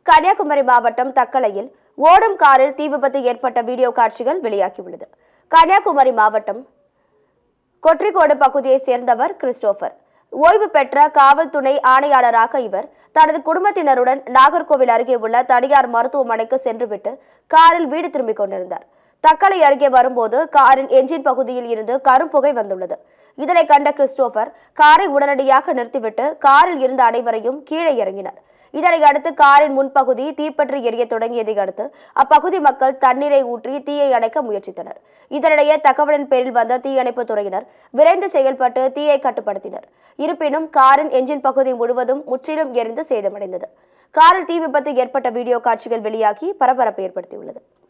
கன்னியாகுமரி மாவட்டம் தக்கலையில் ஓடும் காரில் தீ விபத்து ஏற்பட்ட வீடியோ காட்சிகள் வெளியாகியுள்ளது கன்னியாகுமரி மாவட்டம் கொற்றிக்கோடு பகுதியைச் சேர்ந்தவர் கிறிஸ்டோபர் ஓய்வு பெற்ற காவல் துணை ஆணையாளராக இவர் தனது குடும்பத்தினருடன் நாகர்கோவில் அருகே உள்ள தனியார் மருத்துவமனைக்கு சென்றுவிட்டு காரில் வீடு திரும்பிக் கொண்டிருந்தார் தக்கலை அருகே வரும்போது காரின் என்ஜின் பகுதியில் இருந்து கரும்புகை வந்துள்ளது இதனை கண்ட கிறிஸ்டோபர் காரை உடனடியாக நிறுத்திவிட்டு காரில் இருந்த அனைவரையும் கீழே இறங்கினார் இதனை அடுத்து காரின் முன்பகுதி தீப்பற்றி எரிய தொடங்கியதை அடுத்து அப்பகுதி மக்கள் தண்ணீரை ஊற்றி தீயை அணைக்க முயற்சித்தனர் இதனிடையே தகவலின் பேரில் வந்த தீயணைப்பு துறையினர் விரைந்து செயல்பட்டு தீயை கட்டுப்படுத்தினர் இருப்பினும் காரின் என்ஜின் பகுதி முழுவதும் முற்றிலும் எரிந்து சேதமடைந்தது காரில் தீ விபத்து ஏற்பட்ட வீடியோ காட்சிகள் வெளியாகி பரபரப்பை ஏற்படுத்தியுள்ளது